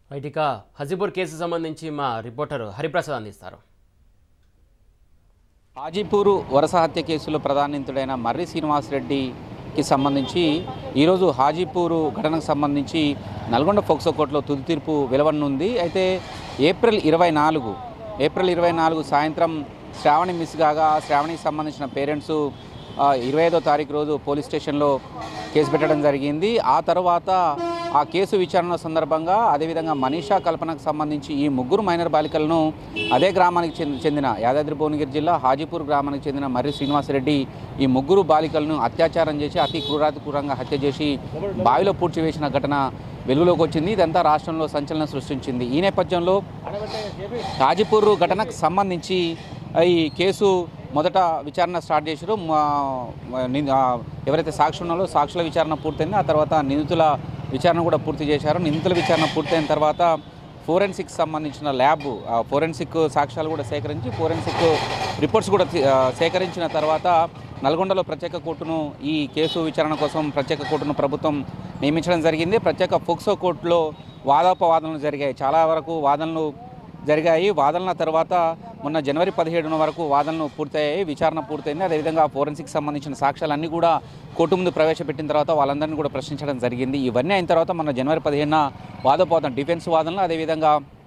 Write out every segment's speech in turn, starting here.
right ఇక Hajipur case సంబంధించి మా రిపోర్టర్ హరిప్రసాద్ అందిస్తారు హాజీపూరు వరుస హత్య కేసులో ప్రధానితుడైన మర్రి శ్రీనివాసరెడ్డికి సంబంధించి ఈరోజు హాజీపూరు ఘటనకు సంబంధించి నల్గొండ ఫోక్సో కోర్టులో తుది తీర్పు వెలువడనుంది అయితే ఏప్రిల్ ఇరవై నాలుగు ఏప్రిల్ ఇరవై నాలుగు సాయంత్రం శ్రావణి మిస్ కాగా ఆ శ్రావణికి సంబంధించిన పేరెంట్స్ ఇరవై ఐదో తారీఖు రోజు పోలీస్ స్టేషన్లో కేసు పెట్టడం జరిగింది ఆ తర్వాత ఆ కేసు విచారణ సందర్భంగా అదేవిధంగా మనీషా కల్పనకు సంబంధించి ఈ ముగ్గురు మైనర్ బాలికలను అదే గ్రామానికి చెంది- చెందిన యాదాద్రి భువనగిరి జిల్లా హాజీపూర్ గ్రామానికి చెందిన మర్రి శ్రీనివాసరెడ్డి ఈ ముగ్గురు బాలికలను అత్యాచారం చేసి అతి క్రూరాతి క్రూరంగా హత్య చేసి బావిలో పూడ్చివేసిన ఘటన వెలుగులోకి వచ్చింది ఇదంతా రాష్ట్రంలో సంచలనం సృష్టించింది ఈ నేపథ్యంలో హాజీపూర్ ఘటనకు సంబంధించి ఈ కేసు మొదట విచారణ స్టార్ట్ చేశారు మా- మా- ని- ఆ, ఎవరైతే సాక్షి ఉన్నారో సాక్షుల విచారణ పూర్తయింది ఆ తర్వాత నిందితుల విచారణ కూడా పూర్తి చేశారు నిందితుల విచారణ పూర్తయిన తర్వాత ఫోరెన్సిక్ సంబంధించిన ల్యాబ్ ఆ ఫోరెన్సిక్ సాక్ష్యాలు కూడా సేకరించి ఫోరెన్సిక్ రిపోర్ట్స్ కూడా తీ- ఆ, సేకరించిన తర్వాత నల్గొండలో ప్రత్యేక కోర్టును ఈ కేసు విచారణ కోసం ప్రత్యేక కోర్టును ప్రభుత్వం నియమించడం జరిగింది ప్రత్యేక ఫోక్సో కోర్టులో వాదోపవాదనలు జరిగాయి చాలా వరకు వాదనలు జరిగాయి వాదనల తర్వాత మొన్న జనవరి పదిహేడున వరకు వాదనలు పూర్తయ్యాయి విచారణ పూర్తయింది అదేవిధంగా ఫోరెన్సిక్ సంబంధించిన సాక్ష్యాలన్నీ కూడా కోర్టు ముందు ప్రవేశపెట్టిన తర్వాత వాళ్ళందరినీ కూడా ప్రశ్నించడం జరిగింది ఇవన్నీ అయిన తర్వాత మొన్న జనవరి పదిహేడున వాదోపవాదన డిఫెన్స్ వాదనలు అదేవిధంగా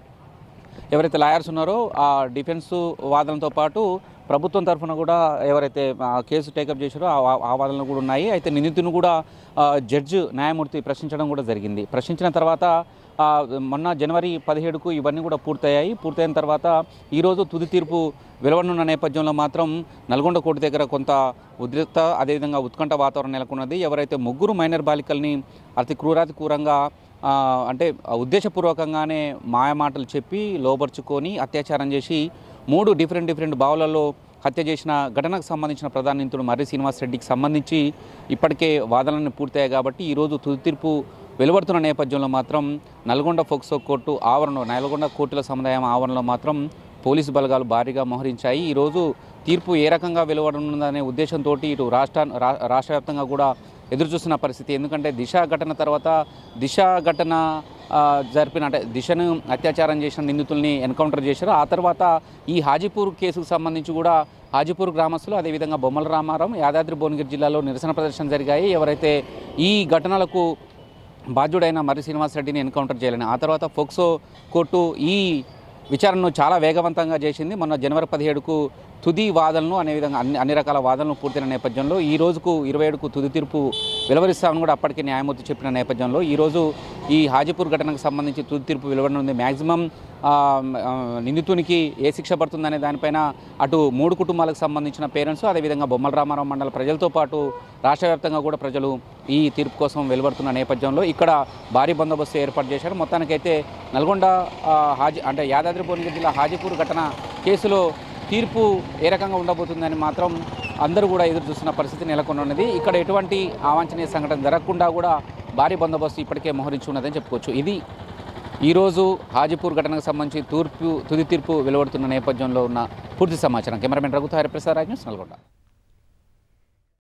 ఎవరైతే లాయర్స్ ఉన్నారో ఆ డిఫెన్స్ వాదనతో పాటు ప్రభుత్వం తరఫున కూడా ఎవరైతే ఆ కేసు టేకప్ చేశారో ఆ వా- ఆ వాదనలు కూడా ఉన్నాయి అయితే నిందితుని కూడా ఆ, జడ్జి న్యాయమూర్తి ప్రశ్నించడం కూడా జరిగింది ప్రశ్నించిన తర్వాత ఆ, మొన్న జనవరి పదిహేడుకు ఇవన్నీ కూడా పూర్తయ్యాయి పూర్తయిన తర్వాత ఈరోజు తుది తీర్పు వెలువడనున్న నేపథ్యంలో మాత్రం నల్గొండ కోర్టు దగ్గర కొంత ఉద్రిక్త అదేవిధంగా ఉత్కంఠ వాతావరణం నెలకొన్నది ఎవరైతే ముగ్గురు మైనర్ బాలికల్ని అతి క్రూరాతి క్రూరంగా ఆ, అంటే ఉద్దేశపూర్వకంగానే మాయమాటలు చెప్పి లోబర్చుకొని అత్యాచారం చేసి మూడు డిఫరెంట్ డిఫరెంట్ బావులలో హత్య చేసిన ఘటనకు సంబంధించిన ప్రధాన నిందితుడు మర్రి శ్రీనివాస్ రెడ్డికి సంబంధించి ఇప్పటికే వాదనలు పూర్తయ్యాయి కాబట్టి ఈరోజు తుది తీర్పు వెలువడుతున్న నేపథ్యంలో మాత్రం నల్గొండ ఫోక్సో కోర్టు ఆవరణలో నల్గొండ కోర్టుల సముదాయం ఆవరణలో మాత్రం పోలీసు బలగాలు భారీగా మోహరించాయి ఈరోజు తీర్పు ఏ రకంగా వెలువడనుందనే ఉద్దేశంతో ఇటు రాష్ట్ర రా- రాష్ట్ర వ్యాప్తంగా కూడా ఎదురు చూస్తున్న పరిస్థితి ఎందుకంటే దిశ ఘటన తర్వాత దిశ ఘటన ఆ, జరిపిన అంటే దిశను అత్యాచారం చేసిన నిందితుల్ని ఎన్కౌంటర్ చేశారు ఆ తర్వాత ఈ హాజీపూర్ కేసుకు సంబంధించి కూడా హాజీపూర్ గ్రామస్తులు అదేవిధంగా బొమ్మల రామారం యాదాద్రి భువనగిరి జిల్లాలో నిరసన ప్రదర్శన జరిగాయి ఎవరైతే ఈ ఘటనలకు బాధ్యుడైన మర్రి శ్రీనివాసరెడ్డిని ఎన్కౌంటర్ చేయాలని ఆ తర్వాత ఫోక్సో కోర్టు ఈ విచారణను చాలా వేగవంతంగా చేసింది మొన్న జనవరి పదిహేడుకు తుది వాదనలు అనే విధంగా అన్ని అన్ని రకాల వాదనలు పూర్తయిన నేపథ్యంలో ఈ రోజుకు ఇరవై ఏడుకు తుది తీర్పు వెలువరిస్తామని కూడా అప్పటికే న్యాయమూర్తి చెప్పిన నేపథ్యంలో ఈరోజు ఈ హాజీపూర్ ఘటనకు సంబంధించి తుది తీర్పు వెలువడనుంది మ్యాక్సిమం నిందితునికి ఏ శిక్ష పడుతుందనే దానిపైన అటు మూడు కుటుంబాలకు సంబంధించిన పేరెంట్స్ అదేవిధంగా బొమ్మల రామారావు మండల ప్రజలతో పాటు రాష్ట్ర వ్యాప్తంగా కూడా ప్రజలు ఈ తీర్పు కోసం వెలువడుతున్న నేపథ్యంలో ఇక్కడ భారీ బందోబస్తు ఏర్పాటు చేశారు మొత్తానికైతే నల్గొండ ఆ, హాజీ అంటే యాదాద్రి భువనగిరి జిల్లా హాజీపూర్ ఘటన కేసులో తీర్పు ఏ రకంగా ఉండబోతుందని మాత్రం అందరూ కూడా ఎదురు చూస్తున్న పరిస్థితి నెలకొని ఉన్నది ఇక్కడ ఎటువంటి అవాంఛనీయ సంఘటన జరగకుండా కూడా భారీ బందోబస్తు ఇప్పటికే మోహరించి ఉన్నదని చెప్పుకోవచ్చు ఇది ఈరోజు హాజీపూర్ ఘటనకు సంబంధించి తూర్పు తుది తీర్పు వెలువడుతున్న నేపథ్యంలో ఉన్న పూర్తి సమాచారం కెమెరామెన్ రఘుతో హరిప్రసాద్ రాజ్ న్యూస్ నల్గొండ